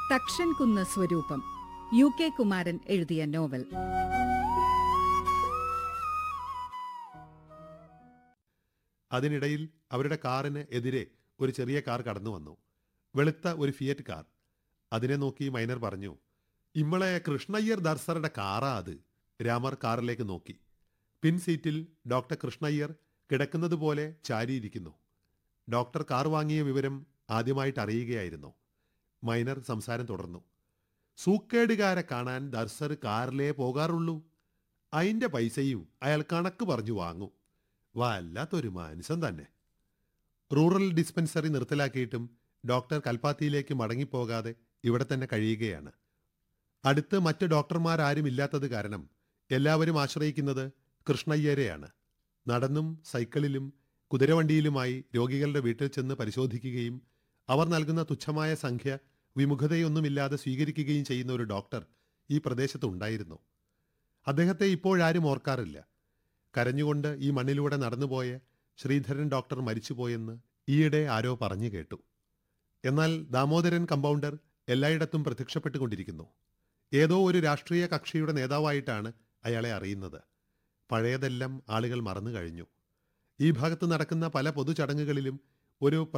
തക്ഷൻ കുന്ന് സ്വരൂപം U K Kumaran എഴുതിയ നോവൽ അതിനിടയിൽ അവരുടെ കാറിന് എതിരെ ഒരു ചെറിയ കാർ കടന്നു വന്നു വെളുത്ത ഒരു ഫിയറ്റ് കാർ അതിനെ നോക്കി മൈനർ പറഞ്ഞു ഇമ്മളെ കൃഷ്ണയ്യർ ദർസറുടെ കാറാ അത് രാമർ കാറിലേക്ക് നോക്കി പിൻ സീറ്റിൽ ഡോക്ടർ കൃഷ്ണയ്യർ കിടക്കുന്നത് പോലെ ചാരിയിരിക്കുന്നു ഡോക്ടർ കാർ വാങ്ങിയ വിവരം ആദ്യമായിട്ട് അറിയുകയായിരുന്നു മൈനർ സംസാരം തുടർന്നു സൂക്കേടുകാരെ കാണാൻ ദർസർ കാറിലേ പോകാറുള്ളൂ അതിന്റെ പൈസയും അയാൾ കണക്ക് പറഞ്ഞു വാങ്ങും വല്ലാത്തൊരു മാനുസം തന്നെ റൂറൽ ഡിസ്പെൻസറി നിർത്തലാക്കിയിട്ടും ഡോക്ടർ കൽപ്പാത്തിയിലേക്ക് മടങ്ങിപ്പോകാതെ ഇവിടെ തന്നെ കഴിയുകയാണ് അടുത്ത് മറ്റ് ഡോക്ടർമാരാരും ഇല്ലാത്തത് കാരണം എല്ലാവരും ആശ്രയിക്കുന്നത് കൃഷ്ണയ്യരെയാണ് നടന്നും സൈക്കിളിലും കുതിരവണ്ടിയിലുമായി രോഗികളുടെ വീട്ടിൽ ചെന്ന് പരിശോധിക്കുകയും അവർ നൽകുന്ന തുച്ഛമായ സംഖ്യ വിമുഖതയൊന്നുമില്ലാതെ സ്വീകരിക്കുകയും ചെയ്യുന്ന ഒരു ഡോക്ടർ ഈ പ്രദേശത്ത് ഉണ്ടായിരുന്നു അദ്ദേഹത്തെ ഇപ്പോഴാരും ഓർക്കാറില്ല കരഞ്ഞുകൊണ്ട് ഈ മണ്ണിലൂടെ നടന്നുപോയ ശ്രീധരൻ ഡോക്ടർ മരിച്ചുപോയെന്ന് ഈയിടെ ആരോ പറഞ്ഞു കേട്ടു എന്നാൽ ദാമോദരൻ കമ്പൗണ്ടർ എല്ലായിടത്തും പ്രത്യക്ഷപ്പെട്ടുകൊണ്ടിരിക്കുന്നു ഏതോ ഒരു രാഷ്ട്രീയ കക്ഷിയുടെ നേതാവായിട്ടാണ് അയാളെ അറിയുന്നത് പഴയതെല്ലാം ആളുകൾ മറന്നു കഴിഞ്ഞു ഈ ഭാഗത്ത് നടക്കുന്ന പല പൊതുചടങ്ങുകളിലും ഒരു